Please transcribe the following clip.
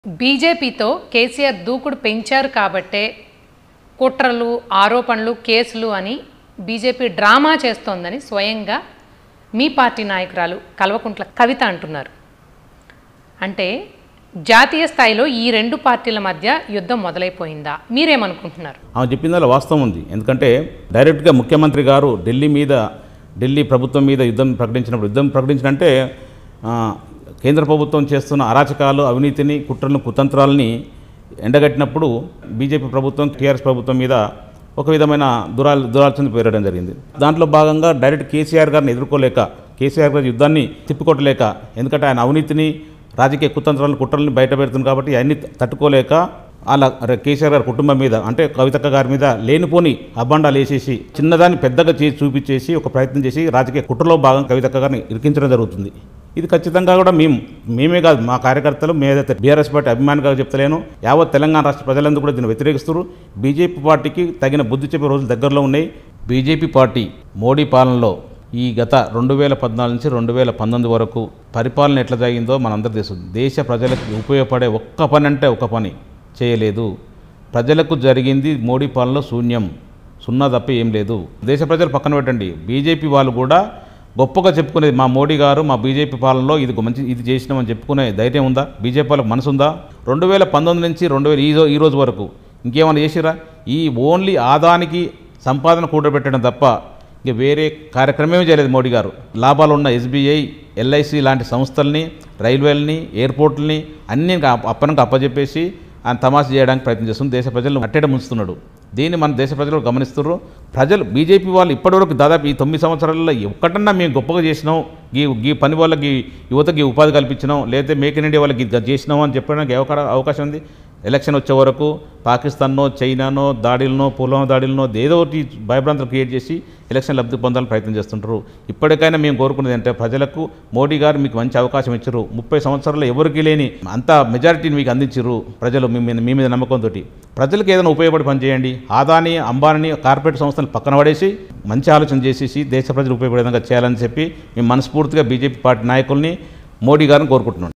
బీజేపీతో కేసీఆర్ దూకుడు పెంచారు కాబట్టే కుట్రలు ఆరోపణలు కేసులు అని బీజేపీ డ్రామా చేస్తోందని స్వయంగా మీ పార్టీ నాయకురాలు కల్వకుంట్ల కవిత అంటున్నారు అంటే జాతీయ స్థాయిలో ఈ రెండు పార్టీల మధ్య యుద్ధం మొదలైపోయిందా మీరేమనుకుంటున్నారు ఆమె చెప్పిందలో వాస్తవం ఉంది ఎందుకంటే డైరెక్ట్గా ముఖ్యమంత్రి గారు ఢిల్లీ మీద ఢిల్లీ ప్రభుత్వం మీద యుద్ధం ప్రకటించినప్పుడు యుద్ధం ప్రకటించినంటే ఆ, కేంద్ర ప్రభుత్వం చేస్తున్న అరాచకాలు అవినీతిని కుట్రలను కుతంత్రాలని ఎండగట్టినప్పుడు బీజేపీ ప్రభుత్వం టీఆర్ఎస్ ప్రభుత్వం మీద ఒక విధమైన దురాల్ దురాలోచన పేరడం జరిగింది దాంట్లో భాగంగా డైరెక్ట్ కేసీఆర్ గారిని ఎదుర్కోలేక కేసీఆర్ గారి యుద్ధాన్ని తిప్పికొట్టలేక ఎందుకంటే ఆయన అవినీతిని రాజకీయ కుతంత్రాలను కుట్రలను బయట పెడుతుంది కాబట్టి అన్ని తట్టుకోలేక అలా ర- కేసీఆర్ గారి కుటుంబం మీద అంటే కవితక్క గారి మీద లేనిపోని అబ్బండాలు వేసేసి చిన్నదాన్ని పెద్దగా చేసి చూపించేసి ఒక ప్రయత్నం చేసి రాజకీయ కుట్రలో భాగం కవితక్క గారిని ఇరికించడం జరుగుతుంది ఇది ఖచ్చితంగా కూడా మేము మేమే కాదు మా కార్యకర్తలు మేదైతే బీఆర్ఎస్ పార్టీ అభిమానిగా చెప్తలేను యావత్ తెలంగాణ రాష్ట్ర ప్రజలందరూ కూడా దీన్ని వ్యతిరేకిస్తారు బీజేపీ పార్టీకి తగిన బుద్ధి చెప్పే రోజులు దగ్గరలో ఉన్నాయి బీజేపీ పార్టీ మోడీ పాలనలో ఈ గత రెండు వేల పద్నాలుగు నుంచి రెండు వేల పంతొమ్మిది వరకు పరిపాలన ఎట్లా జరిగిందో మనందరూ తెలుసు దేశ ప్రజలకు ఉపయోగపడే ఒక్క పని అంటే ఒక పని చేయలేదు ప్రజలకు జరిగింది మోడీ పాలనలో శూన్యం సున్నా తప్ప ఏం లేదు దేశ ప్రజలు పక్కన పెట్టండి బీజేపీ వాళ్ళు కూడా గొప్పగా చెప్పుకునేది మా మోడీ గారు మా బీజేపీ పాలనలో ఇది ఒక మంచి ఇది చేసినామని చెప్పుకునే ధైర్యం ఉందా బీజేపీ వాళ్ళకి మనసు ఉందా రెండు వేల పంతొమ్మిది నుంచి రెండు వేల ఈ రో- ఈ రోజు వరకు ఇంకేమైనా చేసిరా ఈ ఓన్లీ ఆదానికి సంపాదన కూడబెట్టడం తప్ప ఇక వేరే కార్యక్రమమే చేయలేదు మోడీ గారు లాభాలు ఉన్న ఎస్బీఐ ఎల్ఐసి లాంటి సంస్థల్ని రైల్వేలని ఎయిర్పోర్ట్లని అన్ని అప్పనకు అప్పజెప్పేసి ఆయన తమాషా చేయడానికి ప్రయత్నం చేస్తుంది దేశ ప్రజలను అట్టేట ముంచుతున్నాడు దీన్ని మన దేశ ప్రజలు గమనిస్తున్నారు ప్రజలు బీజేపీ వాళ్ళు ఇప్పటివరకు దాదాపు ఈ తొమ్మిది సంవత్సరాలలో ఒక్కటన్నా మేము గొప్పగా చేసినాం ఈ ఈ పని వాళ్ళకి యువతకి ఉపాధి కల్పించినాం లేకపోతే మేక్ ఇన్ ఇండియా వాళ్ళకి ఇది చేసినాం అని చెప్పడానికి అవకా- అవకాశం ఉంది ఎలక్షన్ వచ్చే వరకు పాకిస్తాన్నో చైనానో దాడులనో పుల్వామా దాడులనో ఏదో ఒకటి భయభ్రాంతులు క్రియేట్ చేసి ఎలక్షన్ లబ్ధి పొందాలని ప్రయత్నం చేస్తుంటారు ఇప్పటికైనా మేము కోరుకునేది అంటే ప్రజలకు మోడీ గారు మీకు మంచి అవకాశం ఇచ్చారు ముప్పై సంవత్సరాలు ఎవరికి లేని అంత మెజారిటీని మీకు అందించారు ప్రజలు మీ మీద మీ మీద నమ్మకంతో ప్రజలకు ఏదైనా ఉపయోగపడి పనిచేయండి ఆదాని అంబానీ కార్పొరేట్ సంస్థలు పక్కన పడేసి మంచి ఆలోచన చేసేసి దేశ ప్రజలు ఉపయోగపడే విధంగా చేయాలని చెప్పి మేము మనస్ఫూర్తిగా బీజేపీ పార్టీ నాయకుల్ని మోడీ గారిని కోరుకుంటున్నాం